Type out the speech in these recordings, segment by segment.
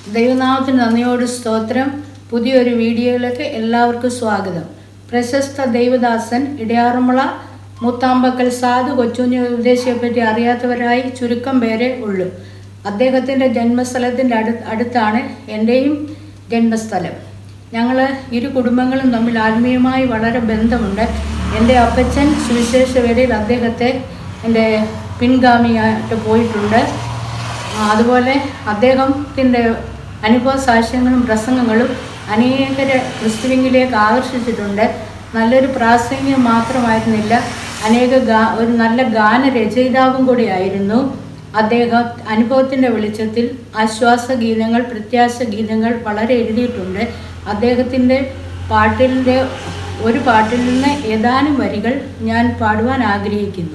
ദൈവനാമത്തിന് നന്ദിയോട് സ്തോത്രം പുതിയൊരു വീഡിയോയിലേക്ക് എല്ലാവർക്കും സ്വാഗതം പ്രശസ്ത ദൈവദാസൻ ഇടയാറുമുള മുത്താമ്പക്കൽ സാധു കൊച്ചുഞ്ഞി ഉദ്ദേശിയെപ്പറ്റി അറിയാത്തവരായി ചുരുക്കം പേരെ ഉള്ളൂ അദ്ദേഹത്തിൻ്റെ ജന്മസ്ഥലത്തിൻ്റെ അടു അടുത്താണ് എൻ്റെയും ജന്മസ്ഥലം ഞങ്ങൾ ഇരു കുടുംബങ്ങളും തമ്മിൽ ആത്മീയമായി വളരെ ബന്ധമുണ്ട് എൻ്റെ അപ്പച്ചൻ സുവിശേഷ വേദിയിൽ അദ്ദേഹത്തെ എൻ്റെ പിൻഗാമിയായിട്ട് പോയിട്ടുണ്ട് ആ, അതുപോലെ അദ്ദേഹത്തിൻ്റെ അനുഭവ സാക്ഷ്യങ്ങളും പ്രസംഗങ്ങളും അനേകരെ ക്രിസ്തുവിങ്ങിലേക്ക് ആകർഷിച്ചിട്ടുണ്ട് നല്ലൊരു പ്രാസംഗികം മാത്രമായിരുന്നില്ല അനേക ഗാ ഒരു നല്ല ഗാനരചയിതാവും കൂടിയായിരുന്നു അദ്ദേഹം അനുഭവത്തിൻ്റെ വെളിച്ചത്തിൽ ആശ്വാസ ഗീതങ്ങൾ പ്രത്യാശ ഗീതങ്ങൾ വളരെ എഴുതിയിട്ടുണ്ട് അദ്ദേഹത്തിൻ്റെ പാട്ടിൻ്റെ ഒരു പാട്ടിൽ നിന്ന് ഏതാനും വരികൾ ഞാൻ പാടുവാൻ ആഗ്രഹിക്കുന്നു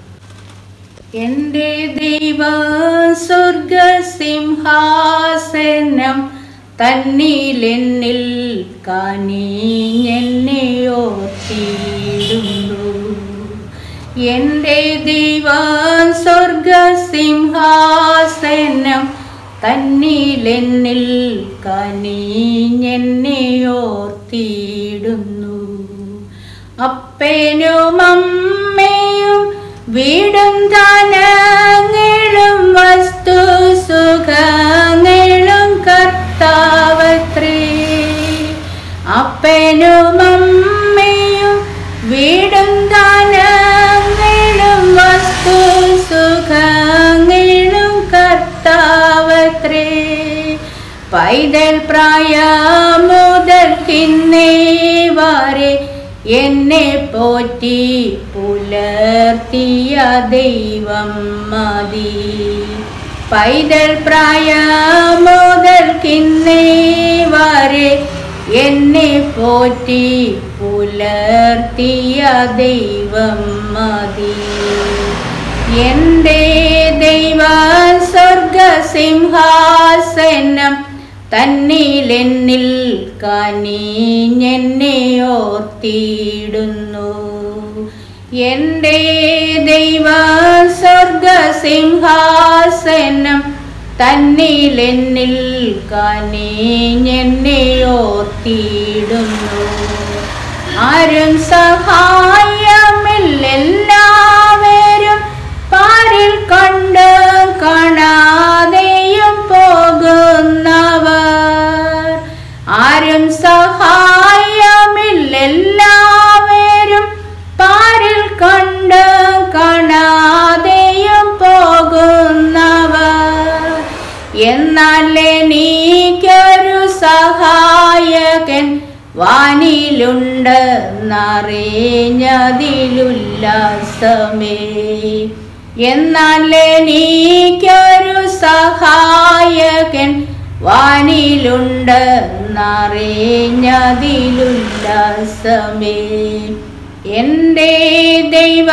എന്റെ ദൈവ സ്വർഗസിംഹാസനം തന്നിലെന്നിൽ കനിഞ്ഞെന്നെയോർത്തിയിടുന്നു എന്റെ ദൈവ സ്വർഗസിംഹാസനം തന്നിലെന്നിൽ കനിഞ്ഞെന്നെയോർത്തിയിടുന്നു അപ്പനും അമ്മയും വീടും ധനങ്ങളും വസ്തു സുഖങ്ങളും കർത്താവത്രേ അപ്പനും അമ്മയും വീടും ധനങ്ങളും വസ്തു സുഖങ്ങളും കർത്താവത്രേ പൈതൽ പ്രായമുതൽക്കിന്നേ വരെ എന്നെ പോറ്റി പുലർത്തിയ ദൈവം മതി പൈതൽ പ്രായമുതൽക്കിന്നേ വരെ എന്നെ പോറ്റി പുലർത്തിയ ദൈവം മതി എൻ്റെ ദൈവ സ്വർഗസിംഹാസനം തന്നിലെന്നിൽ കനിഞ്ഞെന്നെ ഓർത്തിയിടുന്നു എൻ്റെ ദൈവ സ്വർഗസിംഹാസനം തന്നിലെന്നിൽ കനിഞ്ഞെന്നെ ഓർത്തിയിടുന്നു ആരും സഹായമില്ലെല്ലാവരും പാരിൽ കണ്ട് കാണാതെയും പോകുന്നവർ ആരും സഹായമില്ലെല്ലാവരും പാരിൽ കണ്ട് കാണാതെയും പോകുന്നവർ എന്നാൽ എനിക്കൊരു സഹായകൻ വാനിലുണ്ടെന്നറിഞ്ഞതിലുല്ലാസമേ എന്നാൽ എനിക്കൊരു സഹായകൻ വാനിലുണ്ടെന്നറിഞ്ഞതിലുല്ലാസമേ എൻ്റെ ദൈവ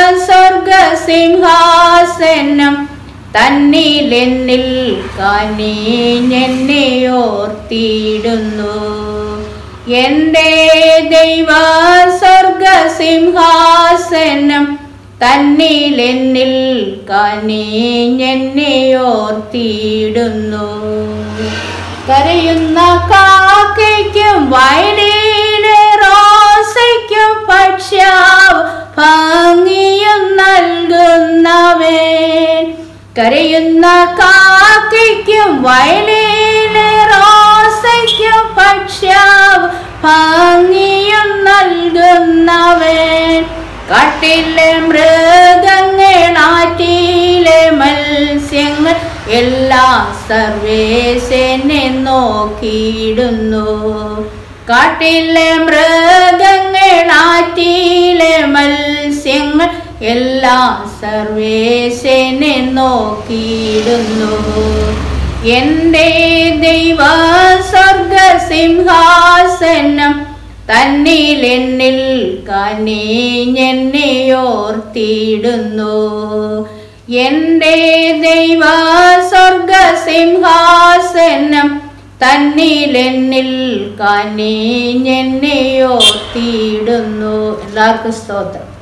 സ്വർഗസിംഹാസനം തന്നിലെന്നിൽ കനിഞ്ഞെന്നെ ഓർത്തിയിടുന്നു എൻ്റെ ദൈവ സ്വർഗസിംഹാസനം തന്നിലെന്നിൽ കനിഞ്ഞെന്നെ ഓർത്തിയിടുന്നു കരയുന്ന കാക്കയ്ക്കും വയലിലെ റോസയ്ക്കും പക്ഷാവ് ഭംഗിയും നൽകുന്നവൻ കരയുന്ന കാക്കയ്ക്കും വയലിലെ റോസയ്ക്കും പക്ഷാവ് ഭംഗിയും നൽകുന്നവൻ കാട്ടിലെ മൃഗങ്ങളാറ്റിലെ മത്സ്യങ്ങൾ എല്ലാം സർവേശനെ നോക്കിയിടുന്നു കാട്ടിലെ മൃഗങ്ങളാറ്റിലെ മത്സ്യങ്ങൾ എല്ലാം സർവേശനെ നോക്കിയിടുന്നു എൻ്റെ ദൈവ സ്വർഗസിംഹാസനം തന്നിലെന്നിൽ കനിഞ്ഞെന്നെ ഓർത്തിയിടുന്നു എൻ്റെ ദൈവ സ്വർഗസിംഹാസനം തന്നിലെന്നിൽ കനിഞ്ഞെന്നെ ഓർത്തിയിടുന്നു എല്ലാവർക്കും സ്തോത്രം